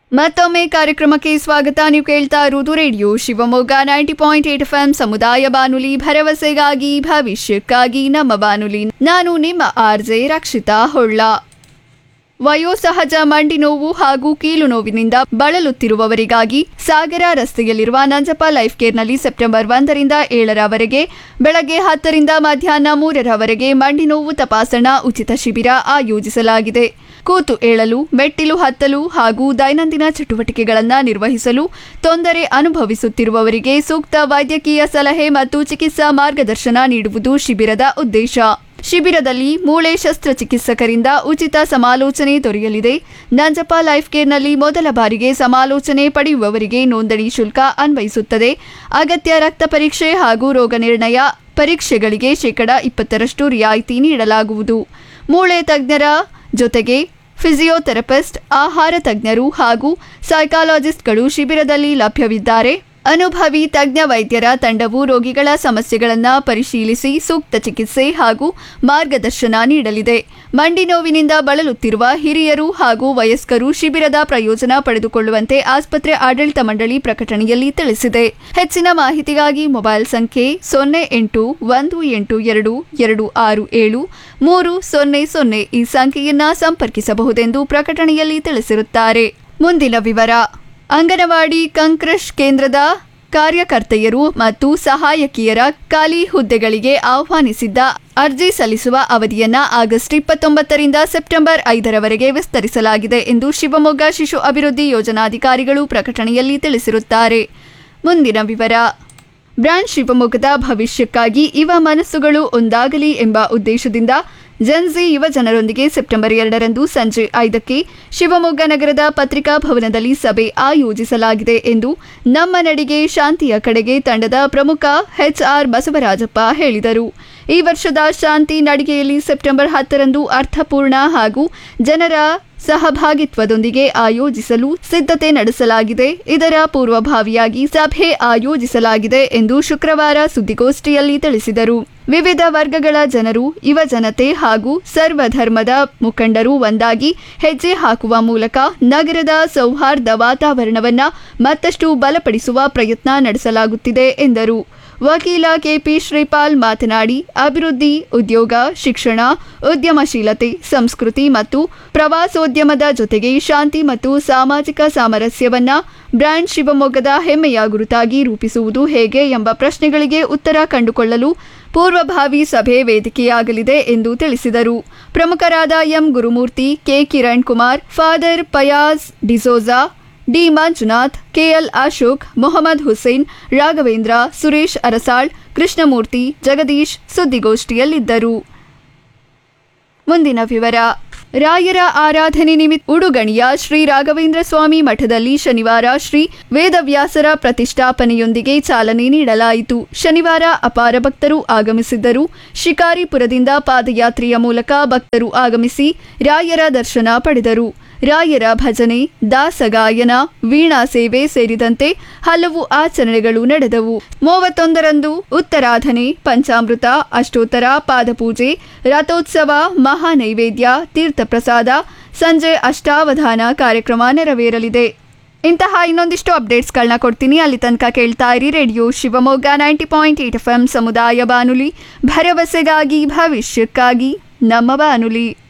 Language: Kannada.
ಮತ್ತೊಮ್ಮೆ ಕಾರ್ಯಕ್ರಮಕ್ಕೆ ಸ್ವಾಗತ ನೀವು ಕೇಳ್ತಾ ಇರುವುದು radio Shivamogga ninety point eight F M ಸಮುದಾಯ ಬಾನುಲಿ ಭರವಸೆಗಾಗಿ ಭವಿಷ್ಯಕ್ಕಾಗಿ ನಮ್ಮ ಬಾನುಲಿ ನಾನು ನಿಮ್ಮ ಆರ್ಜೆ ರಕ್ಷಿತಾ ಹೊಳ್ಳ ವಯೋಸಹಜ ಮಂಡಿ ನೋವು ಹಾಗೂ ಕೀಲು ನೋವಿನಿಂದ ಬಳಲುತ್ತಿರುವವರಿಗಾಗಿ ಸಾಗರ ರಸ್ತೆಯಲ್ಲಿರುವ ನಂಜಪ್ಪ ಲೈಫ್ ಕೇರ್ನಲ್ಲಿ ಸೆಪ್ಟೆಂಬರ್ ಒಂದರಿಂದ ಏಳರವರೆಗೆ ಬೆಳಗ್ಗೆ ಹತ್ತರಿಂದ ಮಧ್ಯಾಹ್ನ ಮೂರರವರೆಗೆ ಮಂಡಿ ನೋವು ತಪಾಸಣಾ ಉಚಿತ ಶಿಬಿರ ಆಯೋಜಿಸಲಾಗಿದೆ ಕೂತು ಏಳಲು ಮೆಟ್ಟಿಲು ಹತ್ತಲು ಹಾಗೂ ದೈನಂದಿನ ಚಟುವಟಿಕೆಗಳನ್ನು ನಿರ್ವಹಿಸಲು ತೊಂದರೆ ಅನುಭವಿಸುತ್ತಿರುವವರಿಗೆ ಸೂಕ್ತ ವೈದ್ಯಕೀಯ ಸಲಹೆ ಮತ್ತು ಚಿಕಿತ್ಸಾ ಮಾರ್ಗದರ್ಶನ ನೀಡುವುದು ಶಿಬಿರದ ಉದ್ದೇಶ ಶಿಬಿರದಲ್ಲಿ ಮೂಳೆ ಶಸ್ತ್ರಚಿಕಿತ್ಸಕರಿಂದ ಉಚಿತ ಸಮಾಲೋಚನೆ ದೊರೆಯಲಿದೆ ನಂಜಪ್ಪ ಲೈಫ್ ಕೇರ್ನಲ್ಲಿ ಮೊದಲ ಬಾರಿಗೆ ಸಮಾಲೋಚನೆ ಪಡೆಯುವವರಿಗೆ ನೋಂದಣಿ ಶುಲ್ಕ ಅನ್ವಯಿಸುತ್ತದೆ ಅಗತ್ಯ ರಕ್ತ ಪರೀಕ್ಷೆ ಹಾಗೂ ರೋಗ ನಿರ್ಣಯ ಪರೀಕ್ಷೆಗಳಿಗೆ ಶೇಕಡ ಇಪ್ಪತ್ತರಷ್ಟು ರಿಯಾಯಿತಿ ನೀಡಲಾಗುವುದು ಮೂಳೆ ತಜ್ಞರ ಜೊತೆಗೆ ಫಿಸಿಯೋಥೆರಪಿಸ್ಟ್ ಆಹಾರ ತಜ್ಞರು ಹಾಗೂ ಸೈಕಾಲಜಿಸ್ಟ್ಗಳು ಶಿಬಿರದಲ್ಲಿ ಲಭ್ಯವಿದ್ದಾರೆ ಅನುಭವಿ ತಜ್ಞ ವೈದ್ಯರ ತಂಡವು ರೋಗಿಗಳ ಸಮಸ್ಯೆಗಳನ್ನು ಪರಿಶೀಲಿಸಿ ಸೂಕ್ತ ಚಿಕಿತ್ಸೆ ಹಾಗೂ ಮಾರ್ಗದರ್ಶನ ನೀಡಲಿದೆ ಮಂಡಿ ನೋವಿನಿಂದ ಬಳಲುತ್ತಿರುವ ಹಿರಿಯರು ಹಾಗೂ ವಯಸ್ಕರು ಶಿಬಿರದ ಪ್ರಯೋಜನ ಪಡೆದುಕೊಳ್ಳುವಂತೆ ಆಸ್ಪತ್ರೆ ಆಡಳಿತ ಮಂಡಳಿ ಪ್ರಕಟಣೆಯಲ್ಲಿ ತಿಳಿಸಿದೆ ಹೆಚ್ಚಿನ ಮಾಹಿತಿಗಾಗಿ ಮೊಬೈಲ್ ಸಂಖ್ಯೆ ಸೊನ್ನೆ ಎಂಟು ಒಂದು ಎಂಟು ಎರಡು ಎರಡು ಆರು ಏಳು ಮೂರು ಸೊನ್ನೆ ಸೊನ್ನೆ ಈ ಸಂಖ್ಯೆಯನ್ನ ಸಂಪರ್ಕಿಸಬಹುದೆಂದು ಪ್ರಕಟಣೆಯಲ್ಲಿ ತಿಳಿಸಿರುತ್ತಾರೆ ಮುಂದಿನ ವಿವರ ಅಂಗನವಾಡಿ ಕಂಕ್ರಶ್ ಕೇಂದ್ರದ ಕಾರ್ಯಕರ್ತೆಯರು ಮತ್ತು ಸಹಾಯಕಿಯರ ಖಾಲಿ ಹುದ್ದೆಗಳಿಗೆ ಆಹ್ವಾನಿಸಿದ್ದ ಅರ್ಜಿ ಸಲ್ಲಿಸುವ ಅವಧಿಯನ್ನ ಆಗಸ್ಟ್ ಇಪ್ಪತ್ತೊಂಬತ್ತರಿಂದ ಸೆಪ್ಟೆಂಬರ್ ಐದರವರೆಗೆ ವಿಸ್ತರಿಸಲಾಗಿದೆ ಎಂದು ಶಿವಮೊಗ್ಗ ಶಿಶು ಅಭಿವೃದ್ಧಿ ಯೋಜನಾಧಿಕಾರಿಗಳು ಪ್ರಕಟಣೆಯಲ್ಲಿ ತಿಳಿಸಿರುತ್ತಾರೆ ಮುಂದಿನ ವಿವರ ಬ್ರಾಂಡ್ ಶಿವಮೊಗ್ಗದ ಭವಿಷ್ಯಕ್ಕಾಗಿ ಯುವ ಮನಸ್ಸುಗಳು ಒಂದಾಗಲಿ ಎಂಬ ಉದ್ದೇಶದಿಂದ ಜನ್ಜಿ ಯುವ ಜನರೊಂದಿಗೆ ಸೆಪ್ಟೆಂಬರ್ ಎರಡರಂದು ಸಂಜೆ ಐದಕ್ಕೆ ಶಿವಮೊಗ್ಗ ನಗರದ ಪತ್ರಿಕಾ ಭವನದಲ್ಲಿ ಸಭೆ ಆಯೋಜಿಸಲಾಗಿದೆ ಎಂದು ನಮ್ಮ ನಡಿಗೆ ಶಾಂತಿಯ ಕಡೆಗೆ ತಂಡದ ಪ್ರಮುಖ ಎಚ್ಆರ್ ಬಸವರಾಜಪ್ಪ ಹೇಳಿದರು ಈ ವರ್ಷದ ಶಾಂತಿ ನಡಿಗೆಯಲ್ಲಿ ಸೆಪ್ಟೆಂಬರ್ ಹತ್ತರಂದು ಅರ್ಥಪೂರ್ಣ ಹಾಗೂ ಜನರ ಸಹಭಾಗಿತ್ವದೊಂದಿಗೆ ಆಯೋಜಿಸಲು ಸಿದ್ಧತೆ ನಡೆಸಲಾಗಿದೆ ಇದರ ಪೂರ್ವಭಾವಿಯಾಗಿ ಸಭೆ ಆಯೋಜಿಸಲಾಗಿದೆ ಎಂದು ಶುಕ್ರವಾರ ಸುದ್ದಿಗೋಷ್ಠಿಯಲ್ಲಿ ತಿಳಿಸಿದರು ವಿವಿಧ ವರ್ಗಗಳ ಜನರು ಯುವ ಜನತೆ ಹಾಗೂ ಸರ್ವಧರ್ಮದ ಮುಖಂಡರು ಒಂದಾಗಿ ಹೆಜ್ಜೆ ಹಾಕುವ ಮೂಲಕ ನಗರದ ಸೌಹಾರ್ದ ವಾತಾವರಣವನ್ನ ಮತ್ತಷ್ಟು ಬಲಪಡಿಸುವ ಪ್ರಯತ್ನ ನಡೆಸಲಾಗುತ್ತಿದೆ ಎಂದರು ವಕೀಲ ಕೆಪಿ ಶ್ರೀಪಾಲ್ ಮಾತನಾಡಿ ಅಭಿವೃದ್ಧಿ ಉದ್ಯೋಗ ಶಿಕ್ಷಣ ಉದ್ಯಮಶೀಲತೆ ಸಂಸ್ಕೃತಿ ಮತ್ತು ಪ್ರವಾಸೋದ್ಯಮದ ಜೊತೆಗೆ ಶಾಂತಿ ಮತ್ತು ಸಾಮಾಜಿಕ ಸಾಮರಸ್ಯವನ್ನ ಬ್ರ್ಯಾಂಡ್ ಶಿವಮೊಗ್ಗದ ಹೆಮ್ಮೆಯ ಗುರುತಾಗಿ ರೂಪಿಸುವುದು ಹೇಗೆ ಎಂಬ ಪ್ರಶ್ನೆಗಳಿಗೆ ಉತ್ತರ ಕಂಡುಕೊಳ್ಳಲು ಪೂರ್ವಭಾವಿ ಸಭೆ ವೇದಿಕೆಯಾಗಲಿದೆ ಎಂದು ತಿಳಿಸಿದರು ಪ್ರಮುಖರಾದ M Gurumurthy K Kiran Kumar father Payaz D'Souza D Manjunath KL Ashok Mohammed Hussain Raghavendra Suresh Arasal Krishnamurthy Jagadish ಸುದ್ದಿಗೋಷ್ಠಿಯಲ್ಲಿದ್ದರು ಮುಂದಿನ ವಿವರ ರಾಯರ ಆರಾಧನೆ ನಿಮಿತ್ತ ಉಡುಗಣಿಯ ಶ್ರೀ ರಾಘವೇಂದ್ರ ಸ್ವಾಮಿ ಮಠದಲ್ಲಿ ಶನಿವಾರ ಶ್ರೀ ವೇದವ್ಯಾಸರ ಪ್ರತಿಷ್ಠಾಪನೆಯೊಂದಿಗೆ ಚಾಲನೆ ನೀಡಲಾಯಿತು ಶನಿವಾರ ಅಪಾರ ಭಕ್ತರು ಆಗಮಿಸಿದ್ದರು ಶಿಕಾರಿಪುರದಿಂದ ಪಾದಯಾತ್ರೆಯ ಮೂಲಕ ಭಕ್ತರು ಆಗಮಿಸಿ ರಾಯರ ದರ್ಶನ ಪಡೆದರು ರಾಯರ ಭಜನೆ ದಾಸಗಾಯನ ವೀಣಾ ಸೇವೆ ಸೇರಿದಂತೆ ಹಲವು ಆಚರಣೆಗಳು ನಡೆದವು ಮೂವತ್ತೊಂದರಂದು ಉತ್ತರಾಧನೆ ಪಂಚಾಮೃತ ಅಷ್ಟೋತ್ತರ ಪಾದಪೂಜೆ ರಥೋತ್ಸವ ಮಹಾನೈವೇದ್ಯ ತೀರ್ಥಪ್ರಸಾದ ಸಂಜೆ ಅಷ್ಟಾವಧಾನ ಕಾರ್ಯಕ್ರಮ ನೆರವೇರಲಿದೆ ಇಂತಹ ಇನ್ನೊಂದಿಷ್ಟು ಅಪ್ಡೇಟ್ಸ್ಗಳನ್ನ ಕೊಡ್ತೀನಿ ಅಲ್ಲಿ ತನಕ ಕೇಳ್ತಾ ಇರಿ radio Shivamogga ninety point eight F M ಸಮುದಾಯ ಬಾನುಲಿ ಭರವಸೆಗಾಗಿ ಭವಿಷ್ಯಕ್ಕಾಗಿ ನಮ್ಮ ಬಾನುಲಿ